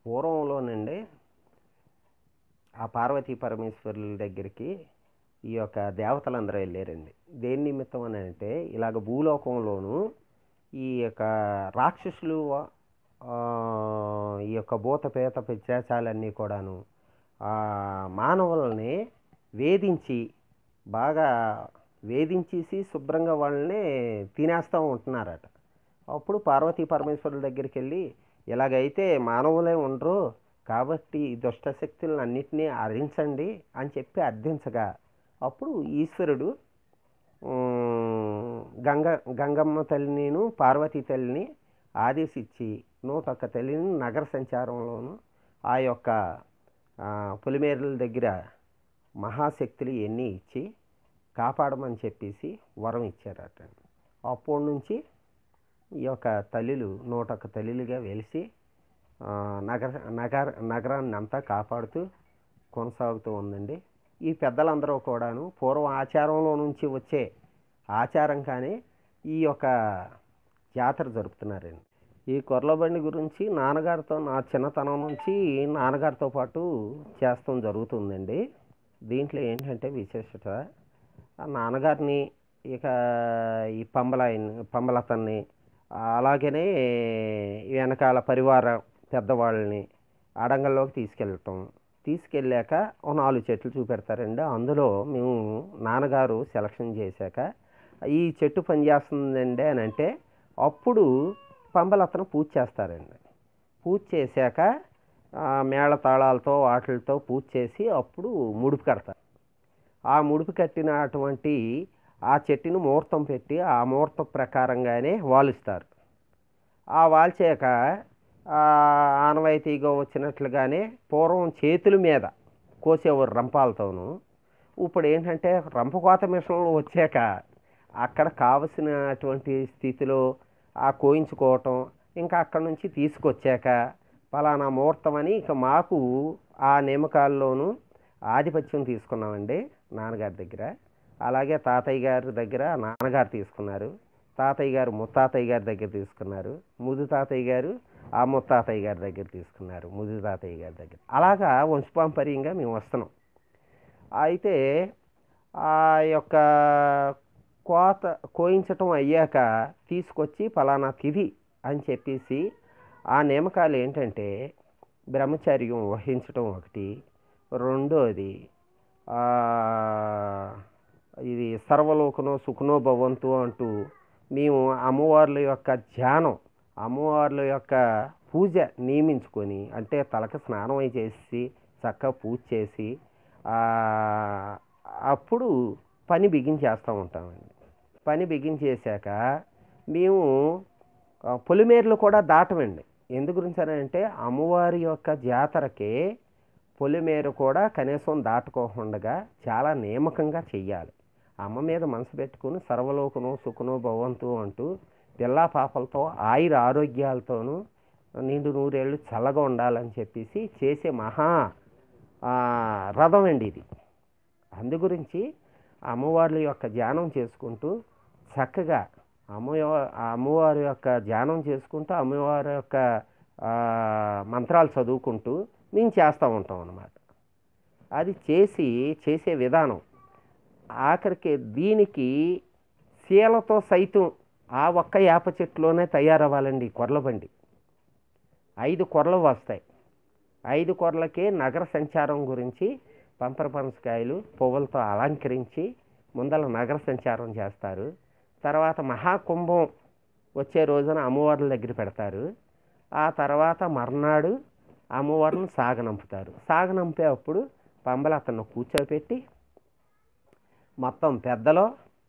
పూర్వంలోనండి ఆ పార్వతీ పరమేశ్వరుల దగ్గరికి ఈ యొక్క దేవతలందరూ వెళ్ళారండి దేని నిమిత్తం అని అంటే ఇలాగ భూలోకంలోను ఈ యొక్క రాక్షసులు ఆ, ఈ యొక్క భూత పేత పిశాచాలన్నీ కూడాను ఆ, మానవుల్ని వేధించి బాగా వేధించేసి శుభ్రంగా వాళ్ళని తినేస్తూ ఉంటున్నారట అప్పుడు పార్వతీ పరమేశ్వరుల దగ్గరికి వెళ్ళి ఇలాగైతే మానవులే ఉండరు కాబట్టి ఈ దుష్టశక్తులను అన్నిటినీ హరించండి అని చెప్పి అర్థించగా అప్పుడు ఈశ్వరుడు ఉమ్, గంగ గంగమ్మ తల్లినిను పార్వతీ తల్లిని ఆదేశించి నూటొక్క తల్లిని నగర సంచారంలోను ఆ యొక్క ఆ, పొలిమేరల దగ్గర మహాశక్తులు ఎన్ని ఇచ్చి కాపాడమని చెప్పేసి వరం ఇచ్చారట అప్పటి నుంచి ఈ యొక్క తల్లులు నూటొక్క తల్లులుగా వెలిసి ఆ, నగర నగర నగరాన్ని అంతా కాపాడుతూ కొనసాగుతూ ఉందండి ఈ పెద్దలందరూ కూడాను పూర్వ ఆచారంలో నుంచి వచ్చే ఆచారం కానీ ఈ యొక్క జాతర జరుపుతున్నారండి ఈ కొర్లబండి గురించి నాన్నగారితో నా చిన్నతనం నుంచి నాన్నగారితో పాటు చేస్తాం జరుగుతుందండి దీంట్లో ఏంటంటే విశేషత ఆ నాన్నగారిని ఇక ఈ పంబల పంబలతన్ని అలాగనే వెనకాల పరివార పెద్దవాళ్ళని అడంగల్లోకి తీసుకెళ్ళటం తీసుకెళ్ళాక ఓ నాలుగు చెట్లు చూపెడతారండి అందులో మేము నాన్నగారు సెలక్షన్ చేశాక ఈ చెట్టు పనిచేస్తుందండి అని అంటే అప్పుడు పంబలతను పూజ చేస్తారండి పూజ చేశాక ఆ, మేళ తాళాలతో వాటిలతో పూజ చేసి అప్పుడు ముడుపు కడతారు ఆ ముడుపు కట్టినటువంటి ఆ చెట్టుని ముహూర్తం పెట్టి ఆ ముహూర్తం ప్రకారంగానే వాలుస్తారు ఆ వాల్చాక ఆ ఆనవాయితీగా వచ్చినట్లుగానే పూర్వం చేతుల మీద కోసేవారు రంపాలతోనూ ఇప్పుడు ఏంటంటే రంపకోత మిషన్లు వచ్చాక అక్కడ కావలసినటువంటి స్థితిలో ఆ కోయించుకోవటం ఇంకా అక్కడ నుంచి తీసుకొచ్చాక పలానా ముహూర్తం అని ఇక మాకు ఆ నియమకాల్లోనూ ఆధిపత్యం తీసుకున్నామండి నాన్నగారి దగ్గర అలాగే తాతయ్య గారి దగ్గర నాన్నగారు తీసుకున్నారు తాతయ్య గారు ముత్తాతయ్య గారి దగ్గర తీసుకున్నారు ముదు తాతయ్య గారు ఆ ముత్తాతయ్య గారి దగ్గర తీసుకున్నారు ముదు తాతయ్య గారి దగ్గర అలాగా వంశపాంపర్యంగా మేము వస్తున్నాం అయితే ఆ యొక్క కోత కోయించటం అయ్యాక తీసుకొచ్చి ఫలానా తిథి అని చెప్పేసి ఆ నియమకాలు ఏంటంటే బ్రహ్మచర్యం వహించటం ఒకటి రెండోది ఆ, ఇది సర్వలోకనో సుఖనో భవంతు అంటూ మేము అమ్మవార్ల యొక్క ధ్యానం అమ్మవార్ల యొక్క పూజ నియమించుకొని అంటే తలకు స్నానం అయి చేసి చక్కగా పూజ చేసి ఆ, అప్పుడు పని బిగించేస్తూ ఉంటామండి పని బిగించేశాక మేము ఆ, పొలిమేరలు కూడా దాటమండి ఎందు గురించి అని అంటే అమ్మవారి యొక్క జాతరకి పొలిమేర కూడా కనీసం దాటుకోకుండా చాలా నియమకంగా చెయ్యాలి అమ్మ మీద మనసు పెట్టుకుని సర్వలోకను సుఖను భవంతు అంటూ పిల్లా పాపలతో ఆయుర ఆరోగ్యాలతోనూ నిండు నూరేళ్ళు చల్లగా ఉండాలని చెప్పేసి చేసే మహా ఆ, రథం అండి ఇది అందు గురించి అమ్మవార్ల యొక్క ధ్యానం చేసుకుంటూ చక్కగా అమ్మవారి అమ్మవారి యొక్క ధ్యానం చేసుకుంటూ అమ్మవారి యొక్క ఆ, మంత్రాలు చదువుకుంటూ మేము చేస్తూ ఉంటాం అన్నమాట అది చేసి చేసే విధానం ఆఖరికి దీనికి శీలతో సైతం ఆ ఒక్క యాప చెట్టులోనే తయారవ్వాలండి కొర్ల బండి ఐదు కొర్రలు వస్తాయి ఐదు కొర్రలకే నగర సంచారం గురించి పంపర పనసకాయలు పువ్వులతో అలంకరించి ముందల నగర సంచారం చేస్తారు తర్వాత మహాకుంభం వచ్చే రోజున అమ్మవార్ల దగ్గర పెడతారు ఆ తర్వాత మర్నాడు అమ్మవారిని సాగనంపుతారు సాగనంపే అప్పుడు పంబల అతను కూర్చోపెట్టి మొత్తం పెద్దలో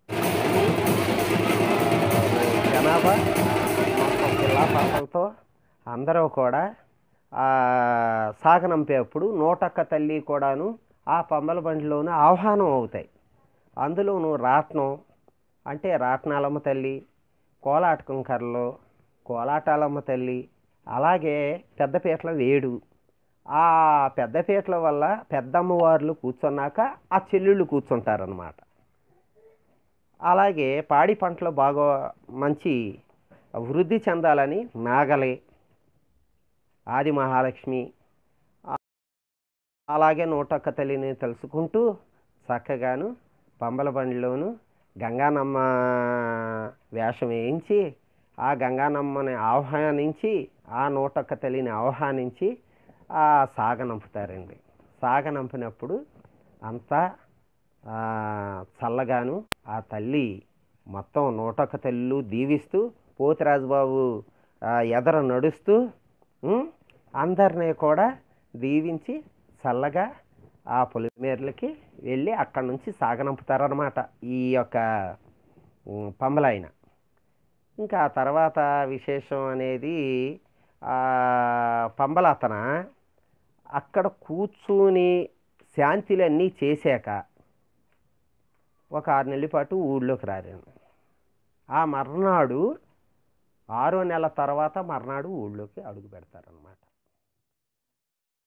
జనాభా మొత్తం పిల్లా పాపలతో అందరూ కూడా ఆ, సాగనంపేప్పుడు నూటొక్క తల్లి కూడాను ఆ పంబల బండిలోనే ఆహ్వానం అవుతాయి అందులోను రాట్నం అంటే రాట్నాలమ్మ తల్లి కోలాటకం కర్రలు కోలాటాలమ్మ తల్లి అలాగే పెద్దపీటల వేడు ఆ పెద్దపీటల వల్ల పెద్దమ్మవార్లు కూర్చున్నాక ఆ చెల్లెళ్ళు కూర్చుంటారనమాట అలాగే పాడి పంటలు బాగా మంచి వృద్ధి చెందాలని నాగలి ఆది మహాలక్ష్మి ఆ- అలాగే నూటొక్క తల్లిని తెలుసుకుంటూ చక్కగాను పంబల బండిలోను గంగానమ్మ వేషం వేయించి ఆ గంగానమ్మని ఆహ్వానించి ఆ నూటొక్క తల్లిని ఆహ్వానించి ఆ సాగనంపుతారండి సాగనంపినప్పుడు అంతా ఆ, చల్లగాను ఆ తల్లి మొత్తం నూటొక్క తల్లు దీవిస్తూ పోతిరాజుబాబు ఆ, ఎదర నడుస్తూ ఉం, అందరినీ కూడా దీవించి చల్లగా ఆ పొలిమేరలకి వెళ్ళి అక్కడి నుంచి సాగనంపుతారనమాట ఈ యొక్క ఉం, పంబలైన ఇంకా ఆ తర్వాత విశేషం అనేది ఆ, పంబలతన అక్కడ కూర్చుని శాంతిలన్నీ చేశాక ఒక ఆరు నెలల పాటు ఊళ్ళోకి రారండి ఆ మర్నాడు ఆరో నెల తర్వాత మర్నాడు ఊళ్ళోకి అడుగు పెడతారనమాట